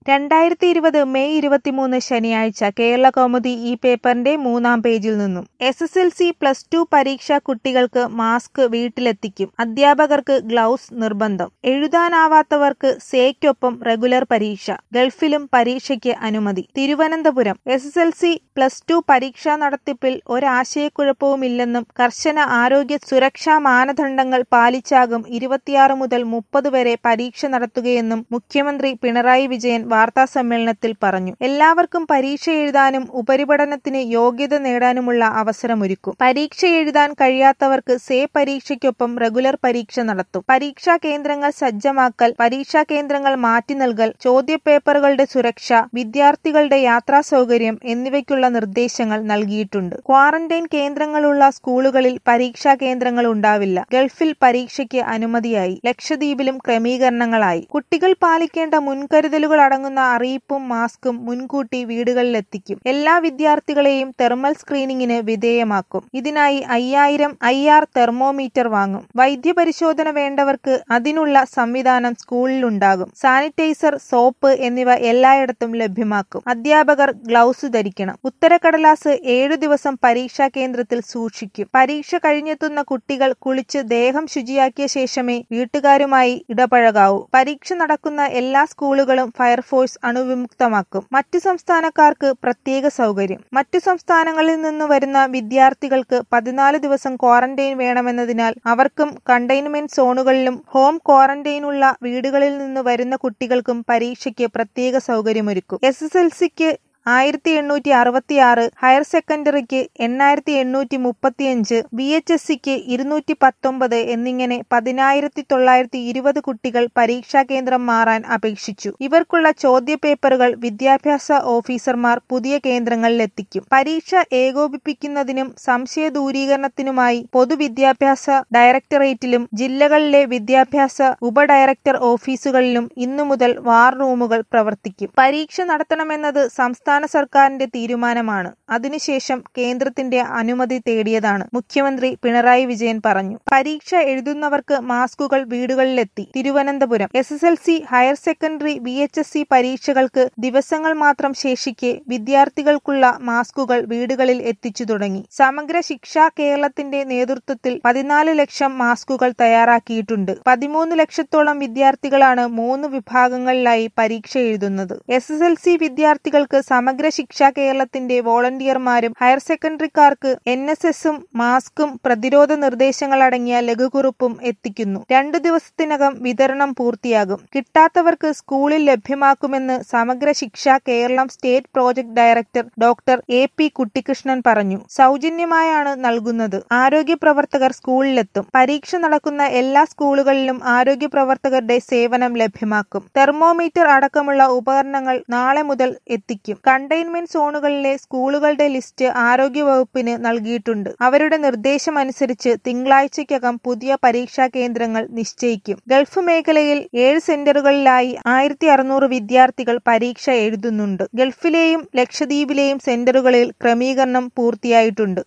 രണ്ടായിരത്തി ഇരുപത് മെയ് ഇരുപത്തിമൂന്ന് ശനിയാഴ്ച കേരള കൗമുദി ഈ പേപ്പറിന്റെ മൂന്നാം പേജിൽ നിന്നും S S L C plus two പരീക്ഷ കുട്ടികൾക്ക് മാസ്ക് വീട്ടിലെത്തിക്കും അധ്യാപകർക്ക് ഗ്ലൗസ് നിർബന്ധം എഴുതാനാവാത്തവർക്ക് സേയ്ക്കൊപ്പം റെഗുലർ പരീക്ഷ ഗൾഫിലും പരീക്ഷയ്ക്ക് അനുമതി Thiruvananthapuram S S L C plus two പരീക്ഷാ നടത്തിപ്പിൽ ഒരാശയക്കുഴപ്പവുമില്ലെന്നും കർശന ആരോഗ്യ സുരക്ഷാ മാനദണ്ഡങ്ങൾ പാലിച്ചാകും ഇരുപത്തിയാറ് മുതൽ മുപ്പത് വരെ പരീക്ഷ നടത്തുകയെന്നും മുഖ്യമന്ത്രി പിണറായി വിജയൻ വാർത്താസമ്മേളനത്തിൽ പറഞ്ഞു എല്ലാവർക്കും പരീക്ഷ എഴുതാനും ഉപരിപഠനത്തിന് യോഗ്യത നേടാനുമുള്ള അവസരമൊരുക്കും പരീക്ഷ എഴുതാൻ കഴിയാത്തവർക്ക് സേ പരീക്ഷയ്ക്കൊപ്പം റെഗുലർ പരീക്ഷ നടത്തും പരീക്ഷാ കേന്ദ്രങ്ങൾ സജ്ജമാക്കൽ പരീക്ഷാ കേന്ദ്രങ്ങൾ മാറ്റി നൽകൽ ചോദ്യപേപ്പറുകളുടെ സുരക്ഷ വിദ്യാർത്ഥികളുടെ യാത്രാ സൗകര്യം എന്നിവയ്ക്കുള്ള നിർദ്ദേശങ്ങൾ നൽകിയിട്ടുണ്ട് ക്വാറന്റൈൻ കേന്ദ്രങ്ങളുള്ള സ്കൂളുകളിൽ പരീക്ഷാ കേന്ദ്രങ്ങൾ ഉണ്ടാവില്ല ഗൾഫിൽ പരീക്ഷയ്ക്ക് അനുമതിയായി ലക്ഷദ്വീപിലും ക്രമീകരണങ്ങളായി കുട്ടികൾ പാലിക്കേണ്ട മുൻകരുതലുകൾ അടങ്ങുന്ന അറിയിപ്പും മാസ്കും മുൻകൂട്ടി വീടുകളിലെത്തിക്കും എല്ലാ വിദ്യാർത്ഥികളെയും തെർമൽ സ്ക്രീനിങ്ങിന് വിധേയമാക്കും ഇതിനായി അയ്യായിരം ഐ ആർ തെർമോമീറ്റർ വാങ്ങും വൈദ്യപരിശോധന വേണ്ടവർക്ക് അതിനുള്ള സംവിധാനം സ്കൂളിലുണ്ടാകും സാനിറ്റൈസർ സോപ്പ് എന്നിവ എല്ലായിടത്തും ലഭ്യമാക്കും അധ്യാപകർ ഗ്ലൗസ് ധരിക്കണം ഉത്തരക്കടലാസ് ഏഴു ദിവസം പരീക്ഷാ കേന്ദ്രത്തിൽ സൂക്ഷിക്കും പരീക്ഷ കഴിഞ്ഞെത്തുന്ന കുട്ടികൾ കുളിച്ച് ദേഹം ശുചിയാക്കിയ ശേഷമേ വീട്ടുകാരുമായി ഇടപഴകാവൂ പരീക്ഷ നടക്കുന്ന എല്ലാ സ്കൂളുകളും ഫയർഫോഴ്സ് അണുവിമുക്തമാക്കും മറ്റു സംസ്ഥാനക്കാർക്ക് പ്രത്യേക സൗകര്യം മറ്റു സംസ്ഥാനങ്ങളിൽ നിന്ന് വരുന്ന വിദ്യാർത്ഥികൾക്ക് പതിനാല് ദിവസം ക്വാറന്റൈൻ വേണമെന്നതിനാൽ അവർക്കും കണ്ടെയ്ൻമെന്റ് സോണുകളിലും ഹോം ക്വാറന്റൈനുള്ള വീടുകളിൽ നിന്ന് വരുന്ന കുട്ടികൾക്കും പരീക്ഷയ്ക്ക് പ്രത്യേക സൗകര്യമൊരുക്കും എസ് എസ് എൽ സിക്ക് ആയിരത്തി എണ്ണൂറ്റി അറുപത്തി ആറ് ഹയർ സെക്കൻഡറിക്ക് എണ്ണായിരത്തി എണ്ണൂറ്റി മുപ്പത്തിയഞ്ച് ബി എച്ച് എസ് സിക്ക് ഇരുന്നൂറ്റി പത്തൊമ്പത് എന്നിങ്ങനെ പതിനായിരത്തി തൊള്ളായിരത്തി ഇരുപത് കുട്ടികൾ പരീക്ഷാ കേന്ദ്രം മാറാൻ അപേക്ഷിച്ചു ഇവർക്കുള്ള ചോദ്യപേപ്പറുകൾ വിദ്യാഭ്യാസ ഓഫീസർമാർ പുതിയ കേന്ദ്രങ്ങളിലെത്തിക്കും പരീക്ഷ ഏകോപിപ്പിക്കുന്നതിനും സംശയ ദൂരീകരണത്തിനുമായി പൊതുവിദ്യാഭ്യാസ ഡയറക്ടറേറ്റിലും ജില്ലകളിലെ വിദ്യാഭ്യാസ ഉപഡയറക്ടർ ഓഫീസുകളിലും ഇന്നു മുതൽ വാർ റൂമുകൾ പ്രവർത്തിക്കും പരീക്ഷ നടത്തണമെന്നത് സംസ്ഥാന സംസ്ഥാന സർക്കാരിന്റെ തീരുമാനമാണ് അതിനുശേഷം കേന്ദ്രത്തിന്റെ അനുമതി തേടിയതാണ് മുഖ്യമന്ത്രി പിണറായി വിജയൻ പറഞ്ഞു പരീക്ഷ എഴുതുന്നവർക്ക് മാസ്കുകൾ വീടുകളിലെത്തി Thiruvananthapuram S S L C higher secondary V H S C പരീക്ഷകൾക്ക് ദിവസങ്ങൾ മാത്രം ശേഷിക്കെ വിദ്യാർത്ഥികൾക്കുള്ള മാസ്കുകൾ വീടുകളിൽ എത്തിച്ചു തുടങ്ങി സമഗ്ര ശിക്ഷ കേരളത്തിന്റെ നേതൃത്വത്തിൽ പതിനാല് ലക്ഷം മാസ്കുകൾ തയ്യാറാക്കിയിട്ടുണ്ട് പതിമൂന്ന് ലക്ഷത്തോളം വിദ്യാർത്ഥികളാണ് മൂന്ന് വിഭാഗങ്ങളിലായി പരീക്ഷ എഴുതുന്നത് എസ് എസ് എൽ സി വിദ്യാർത്ഥികൾക്ക് സമഗ്ര ശിക്ഷ കേരളത്തിന്റെ വോളണ്ടിയർമാരും ഹയർ സെക്കൻഡറിക്കാർക്ക് എൻ എസ് എസും മാസ്കും പ്രതിരോധ നിർദ്ദേശങ്ങളടങ്ങിയ ലഘുകുറിപ്പും എത്തിക്കുന്നു രണ്ടു ദിവസത്തിനകം വിതരണം പൂർത്തിയാകും കിട്ടാത്തവർക്ക് സ്കൂളിൽ ലഭ്യമാക്കുമെന്ന് Samagra Shiksha Keralam state project director doctor A P Kuttikrishnan പറഞ്ഞു സൗജന്യമായാണ് നൽകുന്നത് ആരോഗ്യ പ്രവർത്തകർ സ്കൂളിലെത്തും പരീക്ഷ നടക്കുന്ന എല്ലാ സ്കൂളുകളിലും ആരോഗ്യ പ്രവർത്തകരുടെ സേവനം ലഭ്യമാക്കും തെർമോമീറ്റർ അടക്കമുള്ള ഉപകരണങ്ങൾ നാളെ മുതൽ എത്തിക്കും കണ്ടെയ്ൻമെന്റ് സോണുകളിലെ സ്കൂളുകളുടെ ലിസ്റ്റ് ആരോഗ്യവകുപ്പിന് നൽകിയിട്ടുണ്ട് അവരുടെ നിർദ്ദേശമനുസരിച്ച് തിങ്കളാഴ്ചയ്ക്കകം പുതിയ പരീക്ഷാ കേന്ദ്രങ്ങൾ നിശ്ചയിക്കും ഗൾഫ് മേഖലയിൽ ഏഴ് സെന്ററുകളിലായി ആയിരത്തി അറുന്നൂറ് വിദ്യാർത്ഥികൾ പരീക്ഷ എഴുതുന്നുണ്ട് ഗൾഫിലെയും ലക്ഷദ്വീപിലെയും സെന്ററുകളിൽ ക്രമീകരണം പൂർത്തിയായിട്ടുണ്ട്